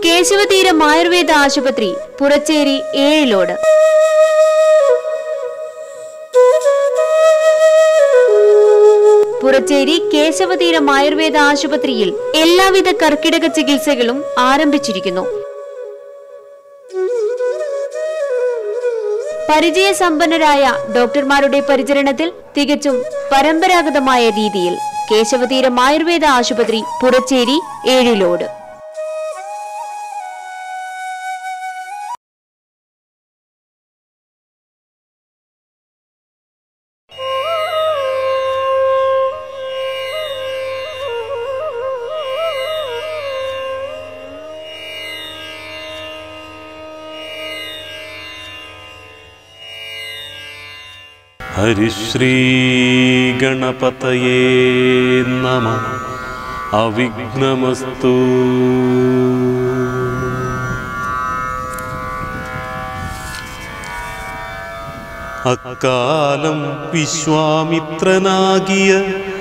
കേശവതീരം ആയുർവേദ ആശുപത്രി പുറച്ചേരി ഏഴിലോട് പുറച്ചേരി കേശവതീരം ആയുർവേദ ആശുപത്രിയിൽ എല്ലാവിധ കർക്കിടക ചികിത്സകളും ആരംഭിച്ചിരിക്കുന്നു പരിചയസമ്പന്നരായ ഡോക്ടർമാരുടെ പരിചരണത്തിൽ തികച്ചും പരമ്പരാഗതമായ രീതിയിൽ കേശവതീരം ആയുർവേദ ആശുപത്രി പുറച്ചേരി ഏഴിലോട് ഹരിശ്രീഗണപതയേ നമ അവിഘ്നമസ്തു അക്കാലം വിശ്വാമിത്രനാകിയ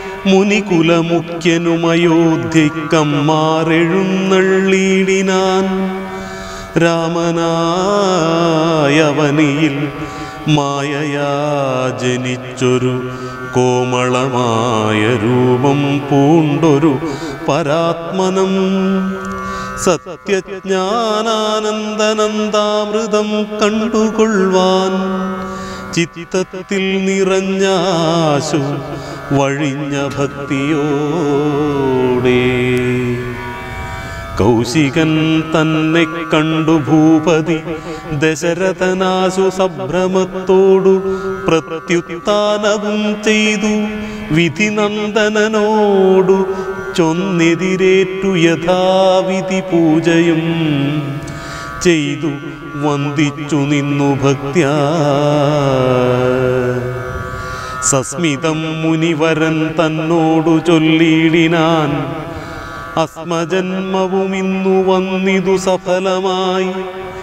മുനികുലമുഖ്യനുമയോധ്യക്കമ്മാരെഴുന്നള്ളീടിനാൻ രാമനായവനിയിൽ മായയാ ജനിച്ചൊരു കോമളമായ രൂപം പൂണ്ടൊരു പരാത്മനം സത്യജ്ഞാനാനന്ദനന്ദാമൃതം കണ്ടുകൊള്ളുവാൻ ചിത്തത്തിൽ നിറഞ്ഞാശു വഴിഞ്ഞ ഭക്തിയോടെ കൗശികൻ തന്നെ കണ്ടു ഭൂപതി ദശരഥനാശു സംഭ്രമത്തോടു പ്രത്യുത്ഥാനവും ചെയ്തു വിധിനന്ദനനോടു ചൊന്നെതിരേറ്റു യഥാവിധി പൂജയും ചെയ്തു വന്ദിച്ചു നിന്നു ഭക്ത്യാ സസ്മിതം മുനിവരൻ തന്നോടു ചൊല്ലിയിടിനാൻ അസ്മജന്മവും ഇന്നു വന്നിതു സഫലമായി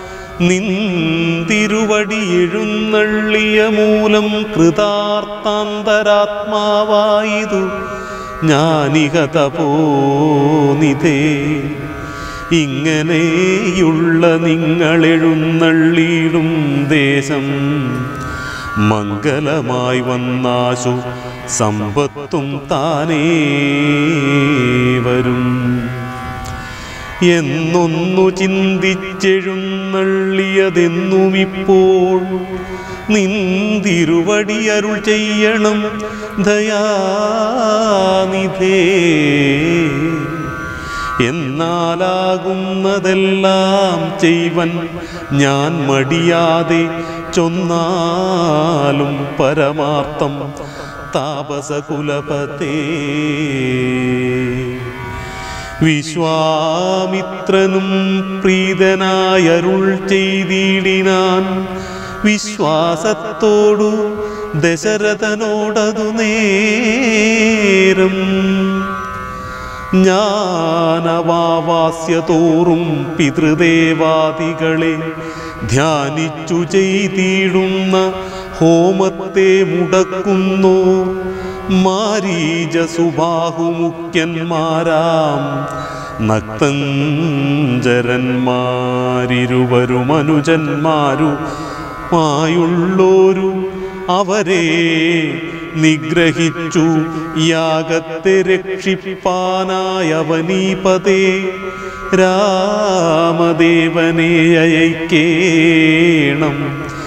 നിന്തിരുവടി എഴുന്നള്ളിയ മൂലം കൃതാർത്ഥാന്തരാത്മാവായിതു ഞാനിക തപോനിധേ ഇങ്ങനെയുള്ള നിങ്ങളെഴുന്നള്ളിയിടും ദേശം മംഗലമായി വന്നാശു സമ്പത്തും താനേ വരും എന്നൊന്നു ചിന്തിച്ചെഴുന്നള്ളിയതെന്നുമിപ്പോൾ നിന്തിരുവടി അരുൾ ചെയ്യണം ദയാനിധേ എന്നാലാകുന്നതെല്ലാം ചെയ്വൻ ഞാൻ മടിയാതെ ചൊന്നാലും പരമാർത്ഥം താപസകുലപതേ വിശ്വാമിത്രനും പ്രീതനായരുൾ ചെയ്തിടിനാൻ വിശ്വാസത്തോടു ദശരഥനോടതു നേരം ജ്ഞാനവാവാസ്യതോറും പിതൃദേവാദികളെ ധ്യാനിച്ചു ചെയ്തിടുന്ന ഹോമത്തെ മുടക്കുന്നു മാരീജ സുബാഹുമുഖ്യന്മാരാം നക്തഞ്ചരന്മാരിരുവരും അനുജന്മാരു മായുള്ളോരു അവരെ നിഗ്രഹിച്ചു യാഗത്തെ രക്ഷിപ്പാനായവനീപതേ രാമദേവനെ അയക്കേണം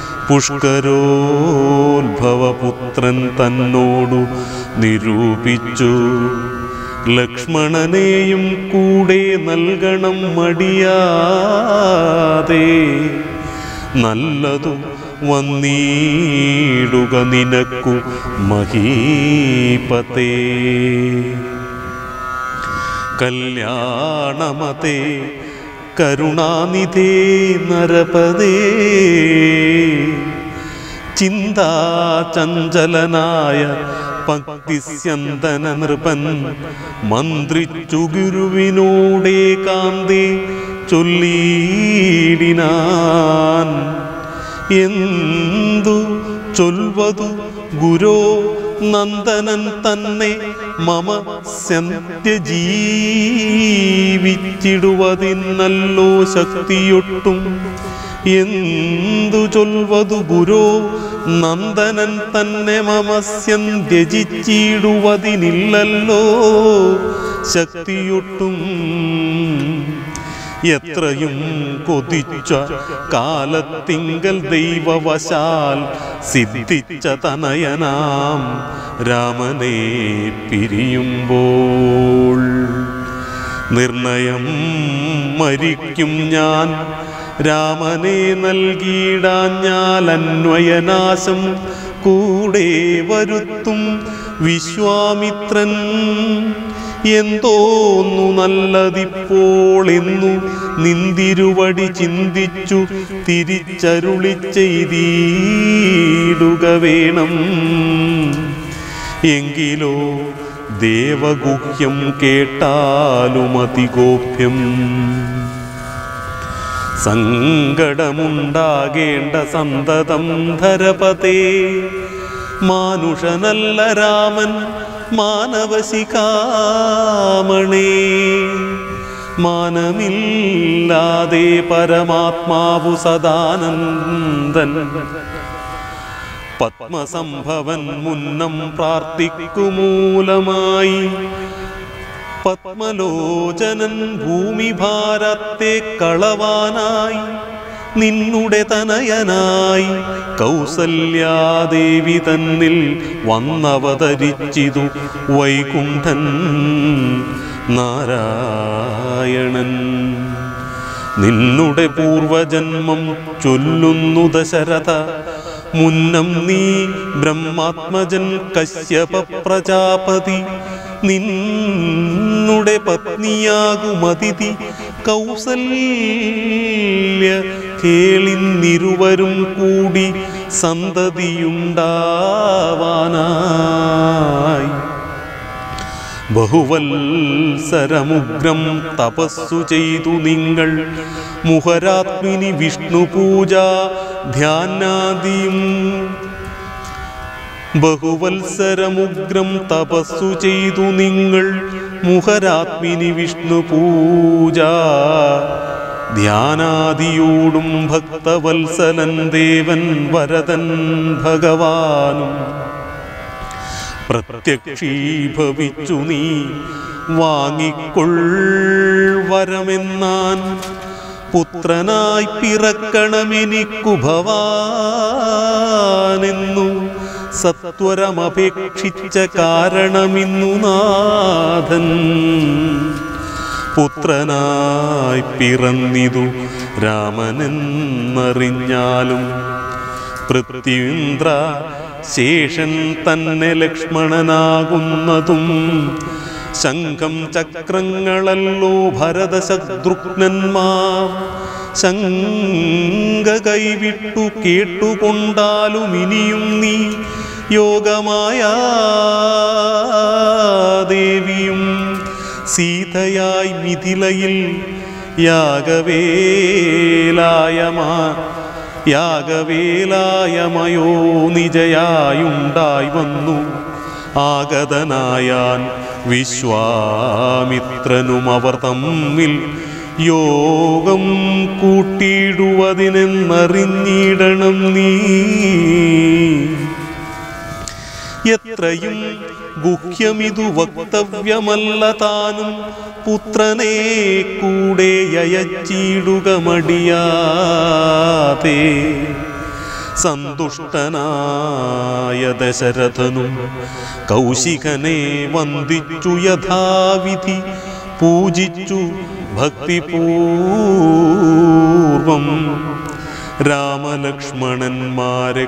പുഷ്കരോത്ഭവപുത്രൻ തന്നോടു നിരൂപിച്ചു ലക്ഷ്മണനെയും കൂടെ നൽകണം മടിയാതെ നല്ലതു വന്നീടുക നിനക്കു മഹീപതേ കല്യാണമതേ കരുണാനിധേ നരപദേ ചിന്താചഞ്ചലനായ ഭക്തിസ്യന്തന നൃപൻ മന്ത്രിച്ചു ഗുരുവിനോടേ കാന്തി ചൊല്ലിയിടിനാൻ എന്തു ചൊൽവതു ഗുരോ നന്ദനൻ തന്നെ മമ സന്ത്യജീവിതേ ജീവിച്ചിടുവതിന്നല്ലോ ശക്തിയൊട്ടും എന്തു ചൊൽവതു ഗുരോ നന്ദനൻ തന്നെ മമസ്യൻ ത്യജിച്ചിടുവതിനില്ലല്ലോ ശക്തിയൊട്ടും എത്രയും കൊതിച്ച കാലത്തിങ്കൽ ദൈവവശാൽ സിദ്ധിച്ച തനയനാം രാമനെ പിരിയുമ്പോൾ നിർണയം മരിക്കും ഞാൻ രാമനെ നൽകിയിടാഞ്ഞാൽ അന്വയനാശം കൂടെ വരുത്തും വിശ്വാമിത്രൻ എന്തോന്നു നല്ലതിപ്പോൾ എന്നു നിന്തിരുവടി ചിന്തിച്ചു തിരിച്ചരുളി ചെയ്തിടുക വേണം എങ്കിലോ ദേവഗുഹ്യം കേട്ടാലും അതിഗോപ്യം സങ്കടമുണ്ടാകേണ്ട സന്തതം ധരപതേ മാനുഷനല്ല രാമൻ മാനവശിഖാമണേ മാനമില്ലാതെ പരമാത്മാവു സദാനന്ദൻ പത്മസംഭവൻ മുന്നം പ്രാർത്ഥിക്കുമൂലമായി പത്മലോചനൻ ഭൂമിഭാരത്തെ കളവാനായി നിന്നുടെ തനയനായി കൗസല്യാദേവി തന്നിൽ വന്നവതരിച്ചിതു വൈകുണ്ഠൻ നാരായണൻ നിന്നുടെ പൂർവജന്മം ചൊല്ലുന്നു ദശരഥ മുന്നം നീ ബ്രഹ്മാത്മജൻ കശ്യപ പ്രജാപതി നിന്നുടെ പത്നിയാകുമതിഥി കൗസല്യ കേളിന്നിരുവരും കൂടി സന്തതിയുണ്ടാവാനായി ബഹുവത്സരമുഗ്രം തപസ്സു ചെയ്തു നിങ്ങൾ മുഹരാത്മിനി വിഷ്ണു പൂജ ധ്യാനാദിയും ബഹുവത്സരമുഗ്രം തപസ്സു ചെയ്തു നിങ്ങൾ മുഹരാത്മിനി വിഷ്ണു പൂജ ധ്യാനാദിയോടും ഭക്തവത്സലൻ ദേവൻ വരദൻ ഭഗവാനും പ്രത്യക്ഷീഭവിച്ചു നീ വാങ്ങിക്കൊൾ വരമെന്നാൻ പുത്രനായി പിറക്കണമെനിക്കു ഭവാനെന്നു സത്വരമപേക്ഷിച്ച കാരണമിന്നു നാഥൻ പുത്രനായി പിറന്നിതു രാമനെന്നറിഞ്ഞാലും പൃഥ്വീന്ദ്ര ശേഷൻ തന്നെ ലക്ഷ്മണനാകുന്നതും ശംഖം ചക്രങ്ങളല്ലോ ഭരതശത്രുഘ്നന്മാർ ശങ്ക കൈവിട്ടു കേട്ടുകൊണ്ടാലും ഇനിയും നീ യോഗമായ ദേവിയും സീതയായി മിഥിലയിൽ യാഗവേലായമാ യാഗവേലായമയോ നിജയായുണ്ടായി വന്നു ആഗതനായാൻ വിശ്വാമിത്രനും അവർ തമ്മിൽ യോഗം കൂട്ടിയിടുവതിനെന്നറിഞ്ഞിടണം നീ എത്രയും ഗുഹ്യമിതു വക്തവ്യമല്ല താനും പുത്രനെ കൂടെ അയച്ചിടുക മടിയാതെ സന്തുഷ്ടനായ ദശരഥനും കൗശികനെ വന്ദിച്ചു യഥാവിധി പൂജിച്ചു ഭക്തിപൂർവം രാമലക്ഷ്മണന്മാരെ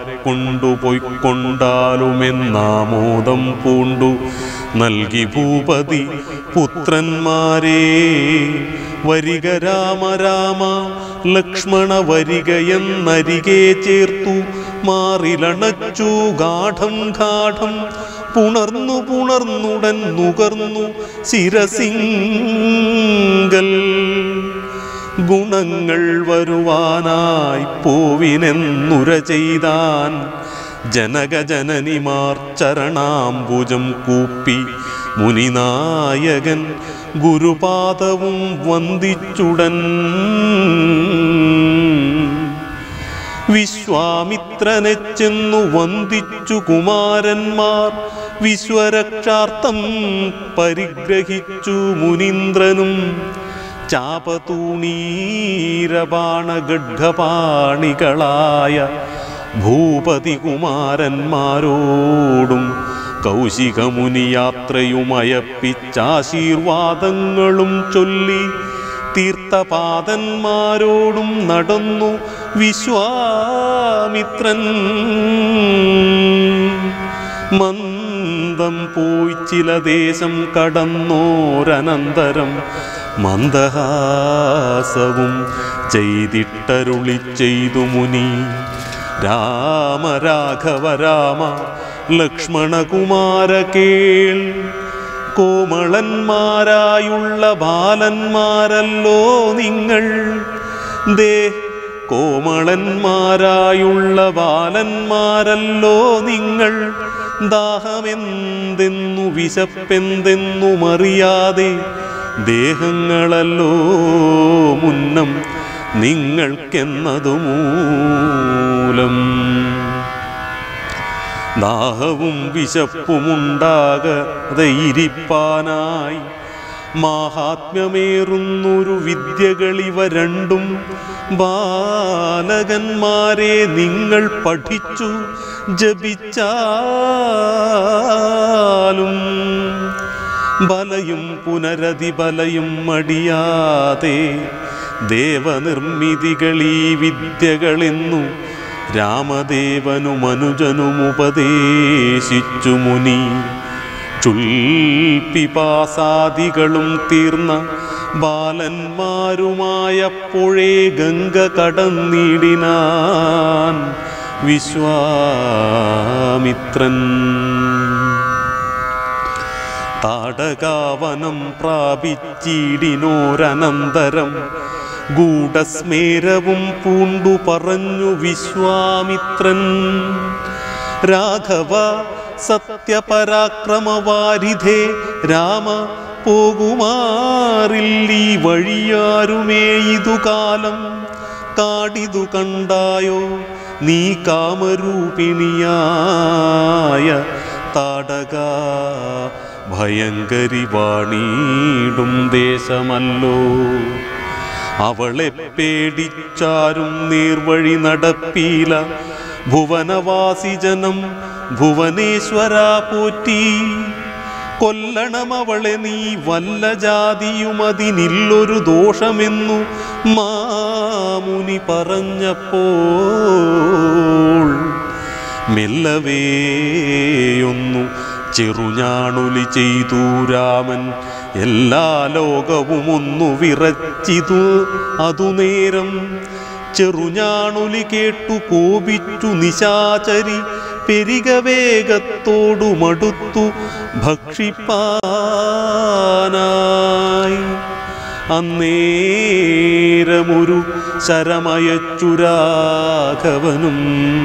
കൊണ്ടുപോയിക്കൊണ്ടാലുമെന്നാമോദം പൂണ്ടു നൽകി ഭൂപതി പുത്രന്മാരെ വരിക രാമ രാമ ലക്ഷ്മണ വരിക എന്നരികെ ചേർത്തു മാറിലണച്ചു ഗാഠം ഗാഠം പുണർന്നു പുണർന്നുടൻ നുകർന്നു ശിരസിങ്കൽ ഗുണങ്ങൾ വരുവാനായി പൂവിനെന്നുര ചെയ്താൻ ജനകജനനിമാർ ചരണാംബുജം കൂപ്പി മുനിനായകൻ ഗുരുപാദവും വന്ദിച്ചുടൻ വിശ്വാമിത്രനെ ചെന്നു വന്ദിച്ചു കുമാരന്മാർ വിശ്വരക്ഷാർത്ഥം പരിഗ്രഹിച്ചു മുനീന്ദ്രനും ചാപതൂണീരബാണഗഡ്ഢപാണികളായ ഭൂപതി കുമാരന്മാരോടും കൗശികമുനിയാത്രയുമയപ്പിച്ചാശീർവാദങ്ങളും ചൊല്ലി തീർത്ഥപാദന്മാരോടും നടന്നു വിശ്വാമിത്രൻ മന്ദം പോയി ചില ദേശം കടന്നോരനന്തരം മന്ദഹാസവും ചെയ്തിട്ടരുളി ചെയ്തു മുനി രാമ രാഘവ രാമ ലക്ഷ്മണകുമാര കേൾ കോമളന്മാരായുള്ള ബാലന്മാരല്ലോ നിങ്ങൾ ദേ കോമളന്മാരായുള്ള ബാലന്മാരല്ലോ നിങ്ങൾ ദാഹമെന്തെന്നു വിശപ്പെന്തെന്നുമറിയാതെ ദേഹങ്ങളല്ലോ മുന്നം നിങ്ങൾക്കെന്നതു മൂലം ദാഹവും വിശപ്പുമുണ്ടാകാതെ ഇരിപ്പാനായി മാഹാത്മ്യമേറുന്നൊരു വിദ്യകളിവ രണ്ടും ബാലകന്മാരെ നിങ്ങൾ പഠിച്ചു ജപിച്ചാലും ബലയും പുനരതിബലയും മടിയാതെ ദേവനിർമ്മിതികളീ വിദ്യകളെന്നു രാമദേവനും അനുജനും ഉപദേശിച്ചു മുനി ചുൽപിപാസാദികളും തീർന്ന ബാലന്മാരുമായപ്പോഴേ ഗംഗ കടന്നിടിനാൻ വിശ്വാമിത്രൻ താടകാവനം പ്രാപിച്ചിടിനോരനന്തരം ഗൂഢസ്മേരവും പൂണ്ടു പറഞ്ഞു വിശ്വാമിത്രൻ രാഘവ സത്യപരാക്രമവാരിധേ രാമ പോകുമാറില്ലീ വഴിയാരുമേ ഇതു കാലം കാടിതു കണ്ടായോ നീ കാമരൂപിണിയായ താടക ഭയങ്കരി വാണീടും ദേശമല്ലോ അവളെ പേടിച്ചാരും നീർവഴി നടപ്പീല ഭുവനവാസി ജനം ഭുവനേശ്വര പോറ്റി കൊല്ലണം അവളെ നീ വല്ല ജാതിയുമതിനില്ലൊരു ദോഷമെന്നു മാമുനി പറഞ്ഞപ്പോൾ മെല്ലവേയൊന്നു ചെറുഞാണുലി ചെയ്തു രാമൻ എല്ലാ ലോകവും ഒന്നു വിറച്ചിതു അതു നേരം ചെറുഞാണുലി കേട്ടു കോപിച്ചു നിശാചരി പെരിക വേഗത്തോടു മടുത്തു ഭക്ഷിപ്പാനായി അന്നേരമൊരു ശരമയച്ചുരാഘവനും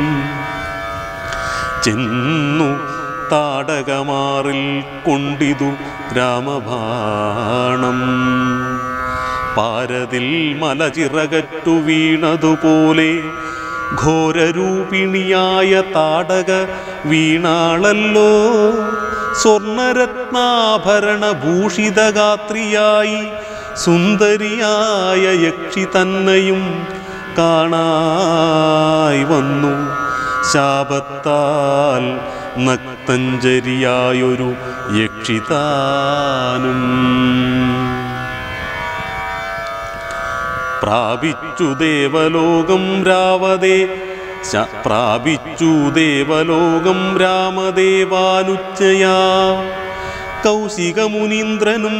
ചെന്നു താടകമാറിൽ കൊണ്ടിതു രാമബാണം പാരതിൽ മലചിറകറ്റു വീണതുപോലെ ഘോരരൂപിണിയായ താടക വീണാളല്ലോ സ്വർണരത്നാഭരണ ഭൂഷിതഗാത്രിയായി സുന്ദരിയായ യക്ഷി തന്നെയും കാണായി വന്നു ശാപത്താൽ നക്തഞ്ചരിയായൊരു യക്ഷിതാനും പ്രാപിച്ചു ദേവലോകം രാവതേ ശ- പ്രാപിച്ചു ദേവലോകം രാമദേവാനുച്ചയാ കൗശികമുനീന്ദ്രനും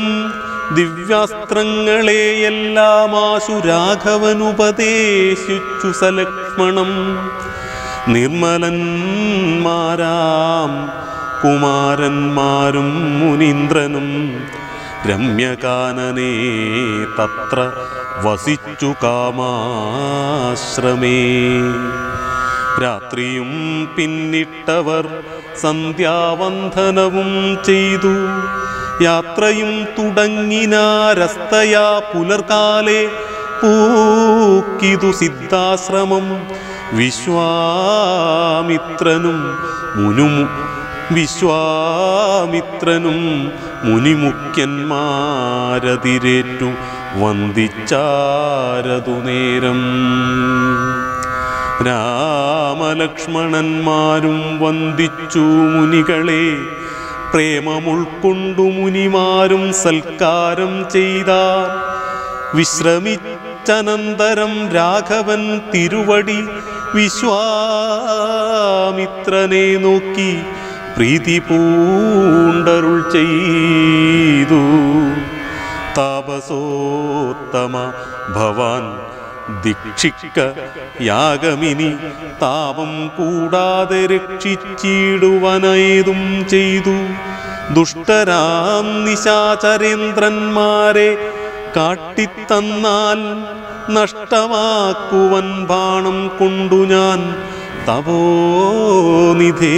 ദിവ്യാസ്ത്രങ്ങളെയെല്ലാം ആശു രാഘവനുപദേശിച്ചു സലക്ഷ്മണം നിർമ്മലന്മാരാം കുമാരന്മാരും മുനീന്ദ്രനും രമ്യകാനനേ തത്ര വസിച്ചു കാമാശ്രമേ രാത്രിയും പിന്നിട്ടവർ സന്ധ്യാവന്ധനവും ചെയ്തു യാത്രയും തുടങ്ങിനാരസ്തയാ പുലർകാലെ പൂക്കിതു സിദ്ധാശ്രമം വിശ്വാമിത്രനും മുനുമു വിശ്വാമിത്രനും മുനിമുഖ്യന്മാരതിരേറ്റു വന്ദിച്ചാരതു നേരം രാമലക്ഷ്മണന്മാരും വന്ദിച്ചു മുനികളെ പ്രേമമുൾക്കൊണ്ടു മുനിമാരും സൽക്കാരം ചെയ്താർ വിശ്രമിച്ചനന്തരം രാഘവൻ തിരുവടി വിശ്വാമിത്രനെ നോക്കി പ്രീതി പൂണ്ടരുൾ ചെയ്തു താപസോത്തമ ഭവാൻ ദീക്ഷിക്ക യാഗമിനി താപം കൂടാതെ രക്ഷിച്ചിടുവനേതും ചെയ്തു ദുഷ്ടരാം നിശാചരേന്ദ്രന്മാരെ കാട്ടിത്തന്നാൽ നഷ്ടമാക്കുവൻ ബാണം കൊണ്ടു ഞാൻ തപോനിധേ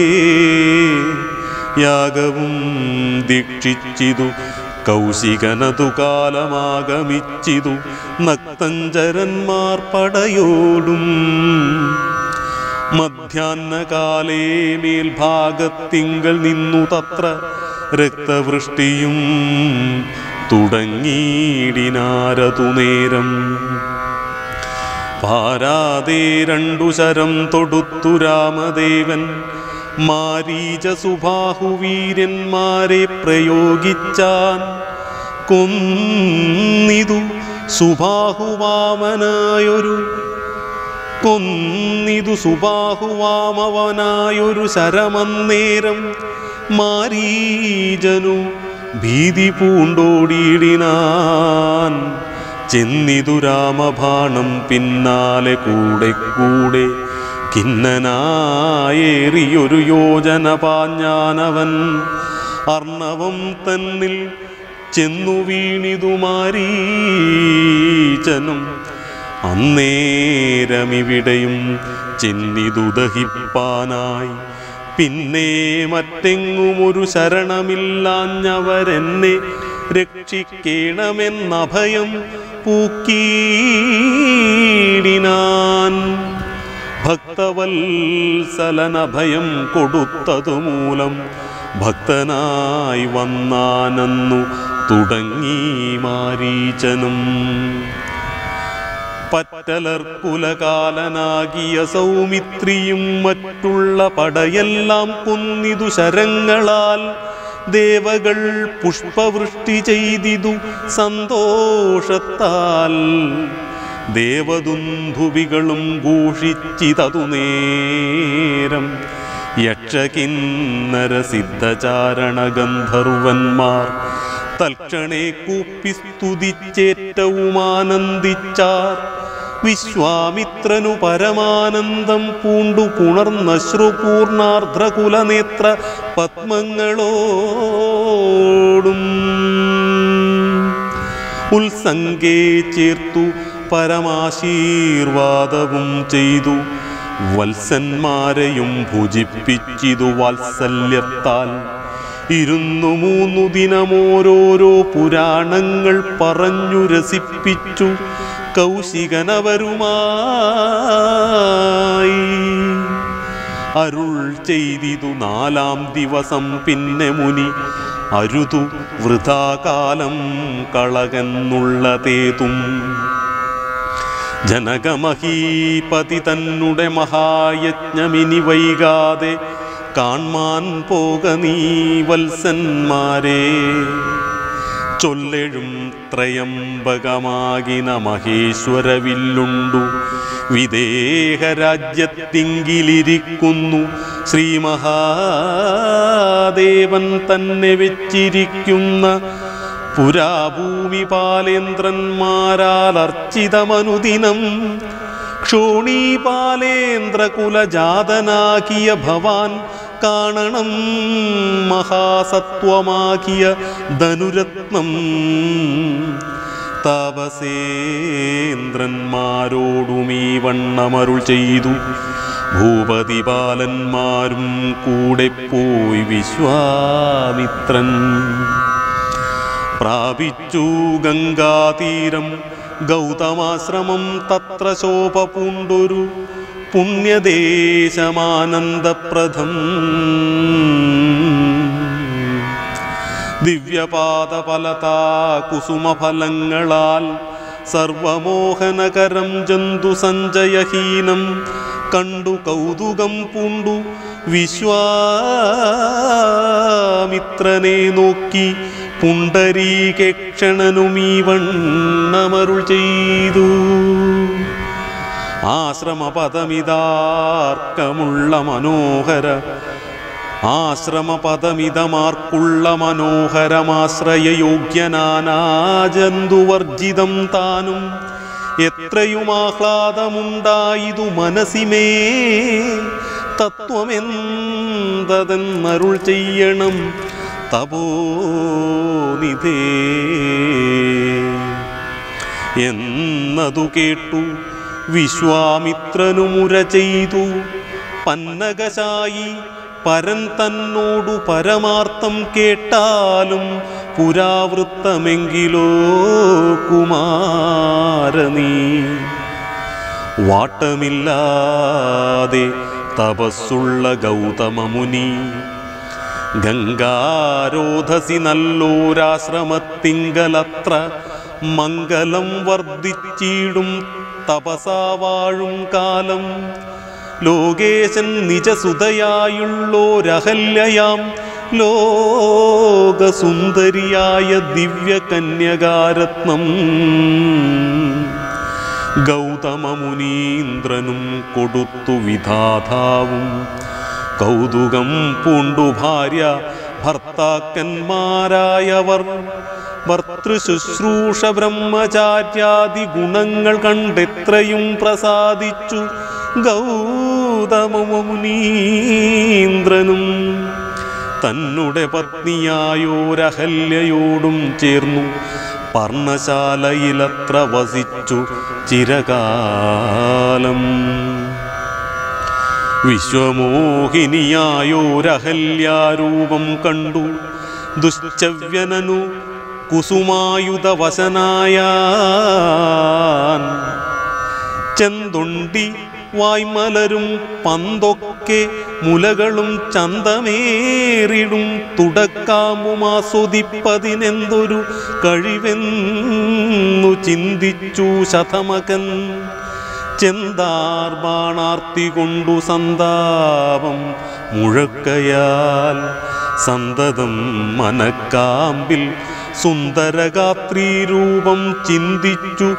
യാഗവും ദീക്ഷിച്ചിതു കൗശികനതു കാലമാഗമിച്ചിതു നക്തഞ്ചരന്മാർ പടയോടും മധ്യാഹ്നകാലേ മേൽഭാഗത്തിങ്കൽ നിന്നു തത്ര രക്തവൃഷ്ടിയും തുടങ്ങിയിടിനാരതു നേരം പാരാതെ രണ്ടു ശരം തൊടുത്തു രാമദേവൻ മാരീച സുബാഹുവീരന്മാരെ പ്രയോഗിച്ചാൻ കൊന്നിതു സുബാഹുവാമനായൊരു കൊന്നിതു സുബാഹുവാമവനായൊരു ശരമന്നേരം മാരീജനു ഭീതി പൂണ്ടോടിയിടിനാൻ ചെന്നിതു രാമബാണം പിന്നാലെ കൂടെ കൂടെ കിന്നനായേറിയൊരു യോജന പാഞ്ഞാനവൻ അർണവം തന്നിൽ ചെന്നു വീണിതു മാരീചനും അന്നേരമിവിടെയും ചെന്നിതു ദഹിപ്പാനായി പിന്നെ മറ്റെങ്ങുമൊരു ശരണമില്ലാഞ്ഞവരെന്നെ രക്ഷിക്കണമെന്നഭയം പൂക്കീടിനാൻ ഭക്തവത്സലനഭയം കൊടുത്തതു മൂലം ഭക്തനായി വന്നാനെന്നു തുടങ്ങി മാരീചനും പറ്റലർക്കുലകാലനാകിയ സൗമിത്രിയും മറ്റുള്ള പടയെല്ലാം കൊന്നിതു ശരങ്ങളാൽ ദേവകൾ പുഷ്പവൃഷ്ടി ചെയ്തിതു സന്തോഷത്താൽ ദേവദുന്ധുവികളും ഘോഷിച്ചിതതു നേരം യക്ഷകിന്നര സിദ്ധചാരണ ഗന്ധർവന്മാർ തൽക്ഷണേ കൂപ്പി സ്തുതിച്ചേറ്റവും ആനന്ദിച്ചാർ വിശ്വാമിത്രനു പരമാനന്ദം പൂണ്ടു പുണർന്നശ്രുപൂർണാർദ്രകുലനേത്ര പത്മങ്ങളോടും ഉത്സംഗേ ചേർത്തു പരമാശീർവാദവും ചെയ്തു വത്സന്മാരെയും ഭുജിപ്പിച്ചിതു വാത്സല്യത്താൽ ഇരുന്നു മൂന്നു ദിനമോരോരോ പുരാണങ്ങൾ പറഞ്ഞു രസിപ്പിച്ചു കൗശികനവരുമായി അരുൾ ചെയ്തിതു നാലാം ദിവസം പിന്നെ മുനി അരുതു വൃഥാകാലം കളകെന്നുള്ളതേതും ജനകമഹീപതി തന്നെ മഹായജ്ഞമിനി വൈകാതെ കാൺമാൻ പോക നീ വത്സന്മാരെ ചൊല്ലെഴും ത്രയംബകമാകിന മഹേശ്വരവില്ലുണ്ടു വിദേഹരാജ്യത്തിങ്കിലിരിക്കുന്നു ശ്രീ മഹാദേവൻ തന്നെ വെച്ചിരിക്കുന്ന പുരാഭൂമി പാലേന്ദ്രന്മാരാൽ അർച്ചിതമനുദിനം ക്ഷോണീപാലേന്ദ്രകുലജാതനാകിയ ഭവാൻ കാണണം മഹാസത്വമാകിയ ധനുരത്നം താപസേന്ദ്രന്മാരോടുമീ വണ്ണമരുൾ ചെയ്തു ഭൂപതി ബാലന്മാരും കൂടെ പോയി വിശ്വാമിത്രൻ പ്രാപിച്ചു ഗംഗാതീരം ഗൗതമാശ്രമം തത്ര ശോഭ പൂണ്ടൊരു പുണ്യദേശമാനന്ദപ്രദം ദിവ്യപാദഫലതാ കുസുമഫലങ്ങളാൽ സർവമോഹനകരം ജന്തു സഞ്ചയഹീനം കണ്ടു കൗതുകം പൂണ്ടു വിശ്വാമിത്രനെ നോക്കി പുണ്ടരീകേക്ഷണനുമീ വണ്ണമരുൾ ചെയ്തു ആശ്രമപദമിതാർക്കമുള്ള മനോഹര ആശ്രമപദമിതമാർക്കുള്ള മനോഹരമാശ്രയയോഗ്യനാനാജന്തുവർജിതം താനും എത്രയും ആഹ്ലാദമുണ്ടായിതു മനസ്സിമേ തത്വമെന്തതെന്നരുൾ ചെയ്യണം തപോനിധേ എന്നതു കേട്ടു വിശ്വാമിത്രനുമുര ചെയ്തു പന്നകശായി പരൻ തന്നോടു പരമാർത്ഥം കേട്ടാലും പുരാവൃത്തമെങ്കിലോ കുമാരനീ വാട്ടമില്ലാതെ തപസ്സുള്ള ഗൗതമമുനി ഗംഗാരോധസി നല്ലോരാശ്രമത്തിങ്കലത്ര മംഗലം വർദ്ധിച്ചിടും തപസാ വാഴും കാലം ലോകേശൻ നിജസുതയായുള്ളോരഹല്യയാം ലോകസുന്ദരിയായ ദിവ്യകന്യകാരത്നം ഗൗതമമുനീന്ദ്രനും കൊടുത്തു വിധാതാവും കൗതുകം പൂണ്ടു ഭാര്യ ഭർത്താക്കന്മാരായവർ ഭർത്തൃശുശ്രൂഷ ബ്രഹ്മചാര്യാദി ഗുണങ്ങൾ കണ്ടെത്രയും പ്രസാദിച്ചു ഗൗതമമുനീന്ദ്രനും തന്നെ പത്നിയായോരഹല്യയോടും ചേർന്നു പർണശാലയിലത്ര വസിച്ചു ചിരകാലം വിശ്വമോഹിനിയായോരഹല്യാരൂപം കണ്ടു ദുശ്ചവ്യനനു കുസുമായുധവശനായാൻ ചെന്തൊണ്ടി വായ്മലരും പന്തൊക്കെ മുലകളും ചന്തമേറിടും തുടക്കാമും ആസ്വദിപ്പതിനെന്തൊരു കഴിവെന്നു ചിന്തിച്ചു ശതമകൻ ചെന്താർ ബാണാർത്തി കൊണ്ടു സന്താപം മുഴക്കയാൽ സന്തതം മനക്കാമ്പിൽ സുന്ദരഗാത്രീ രൂപം ചിന്തിച്ചു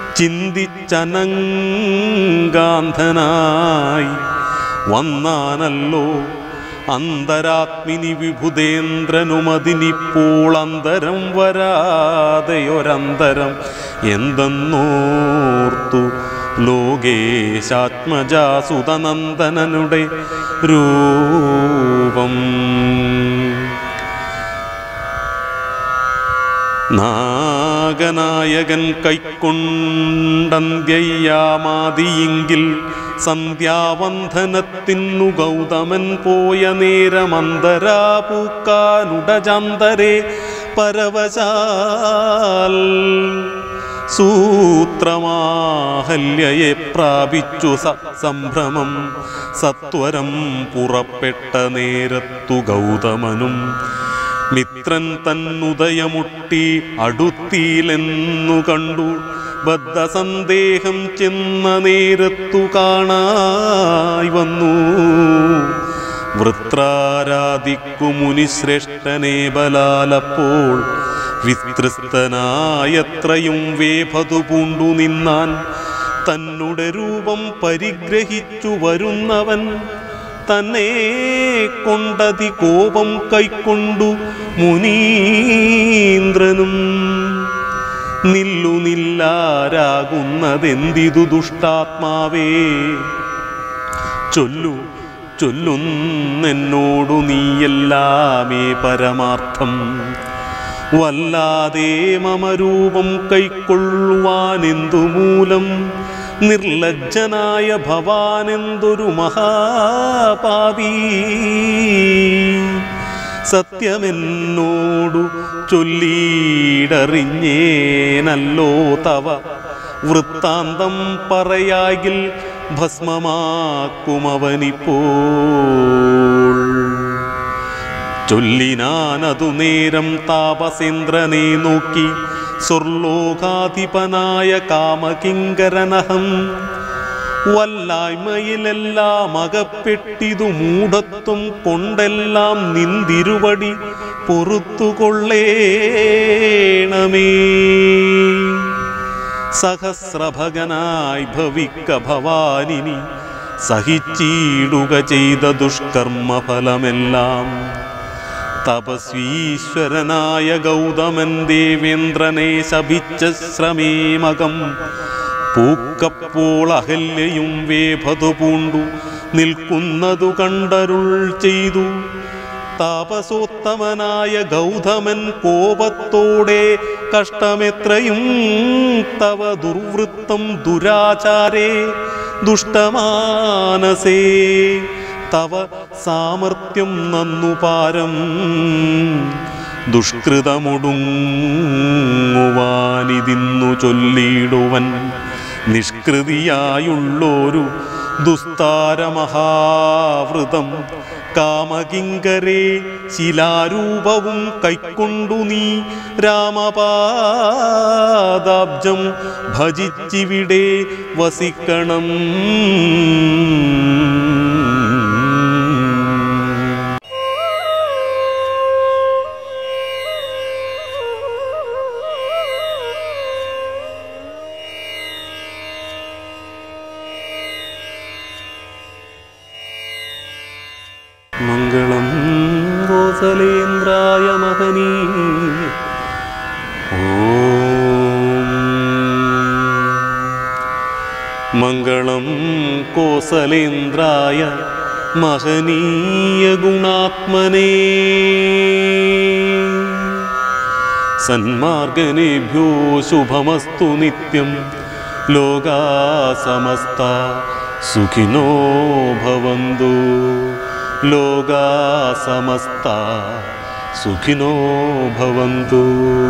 ചിന്തിച്ചനങ്കാന്ധനായി വന്നാനല്ലോ അന്തരാത്മിനി വിഭുതേന്ദ്രനുമതിനിപ്പോൾ അന്തരം വരാതെയൊരന്തരം എന്തെന്നോർത്തു ലോകേശാത്മജാസുതനന്ദനനുടെ രൂപം നാഗനായകൻ കൈക്കൊണ്ടന്ത്യയ്യാമാതിയെങ്കിൽ സന്ധ്യാവന്ധനത്തിനു ഗൗതമൻ പോയ നേരമന്തരാ പൂക്കാനുടചാന്തരെ പരവശാൽ സൂത്രമാഹല്യയെ പ്രാപിച്ചു സ സംഭ്രമം സത്വരം പുറപ്പെട്ട നേരത്തു ഗൗതമനും മിത്രൻ തന്നുദയമുട്ടി അടുത്തിയിലെന്നു കണ്ടു ബദ്ധസന്ദേഹം ചെന്ന നേരത്തു കാണായി വന്നു വൃത്രാരാധിക്കു മുനിശ്രേഷ്ഠനെ ബലാലപ്പോൾ വിസ്തൃസ്തനായത്രയും വേഭതു പൂണ്ടു നിന്നാൻ തന്നുടെ രൂപം പരിഗ്രഹിച്ചു വരുന്നവൻ തന്നെ കൊണ്ടതി കോപം കൈക്കൊണ്ടു മുനീന്ദ്രനും നില്ലു നില്ലാരാകുന്നതെന്തിതു ദുഷ്ടാത്മാവേ ചൊല്ലു ചൊല്ലുന്നെന്നോടു നീയെല്ലാമേ പരമാർത്ഥം വല്ലാതെ മമ രൂപം കൈക്കൊള്ളുവാനെന്തു മൂലം നിർലജ്ജനായ ഭവാനെന്തൊരു മഹാപാപീ സത്യമെന്നോടു ചൊല്ലിയിടറിഞ്ഞേനല്ലോ തവ വൃത്താന്തം പറയാകിൽ ഭസ്മമാക്കുമവനിപ്പോൾ ചൊല്ലിനാനതു നേരം താപസേന്ദ്രനെ നോക്കി സ്വർലോകാധിപനായ കാമകിങ്കരനഹം വല്ലായ്മയിലെല്ലാം അകപ്പെട്ടിതു മൂഢത്വം കൊണ്ടെല്ലാം നിന്തിരുവടി പൊറുത്തുകൊള്ളേണമേ സഹസ്രഭകനായി ഭവിക്ക ഭവാനിനി സഹിച്ചിടുക ചെയ്ത ദുഷ്കർമ്മഫലമെല്ലാം തപസ്വീശ്വരനായ ഗൗതമൻ ദേവേന്ദ്രനെ ശപിച്ച ശ്രമേമകം പൂക്കപ്പോൾ അഹല്യയും വേഭതു പൂണ്ടു നിൽക്കുന്നതു കണ്ടരുൾ ചെയ്തു താപസോത്തമനായ ഗൗതമൻ കോപത്തോടെ കഷ്ടമെത്രയും തവ ദുർവൃത്തം ദുരാചാരേ ദുഷ്ടമാനസേ തവ സാമർത്ഥ്യം നന്നു പാരം ദുഷ്കൃതമൊടുങ്ങുവാനിതിന്നു ചൊല്ലിയിടുവൻ നിഷ്കൃതിയായുള്ളൊരു ദുസ്താരമഹാവൃതം കാമകിങ്കരെ ശിലാരൂപവും കൈക്കൊണ്ടു നീ രാമപാദാബ്ജം ഭജിച്ചിവിടെ വസിക്കണം മംഗളം കോസലേന്ദ്രായ മഹനീ ഓം മംഗളം കോസലേന്ദ്രായ മഹനീയ ഗുണാത്മനേ സന്മാർഗനേഭ്യോ ശുഭമസ്തു നിത്യം ലോകാ സമസ്ത സുഖിനോ ഭവന്തു ലോകാ സമസ്ത സുഖിനോ ഭവന്തു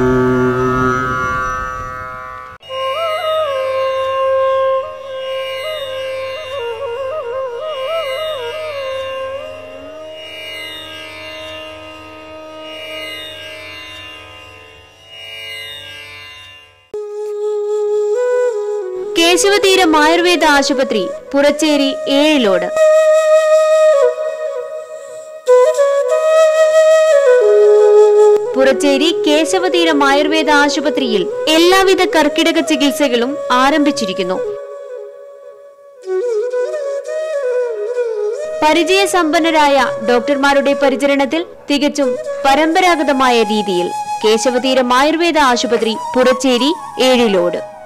കേശവതീരം ആയുർവേദ ആശുപത്രി പുറച്ചേരി ഏഴിലോട് പുറച്ചേരി കേശവതീരം ആയുർവേദ ആശുപത്രിയിൽ എല്ലാവിധ കർക്കിടക ചികിത്സകളും ആരംഭിച്ചിരിക്കുന്നു പരിചയസമ്പന്നരായ ഡോക്ടർമാരുടെ പരിചരണത്തിൽ തികച്ചും പരമ്പരാഗതമായ രീതിയിൽ കേശവതീരം ആയുർവേദ ആശുപത്രി പുറച്ചേരി ഏഴിലോട്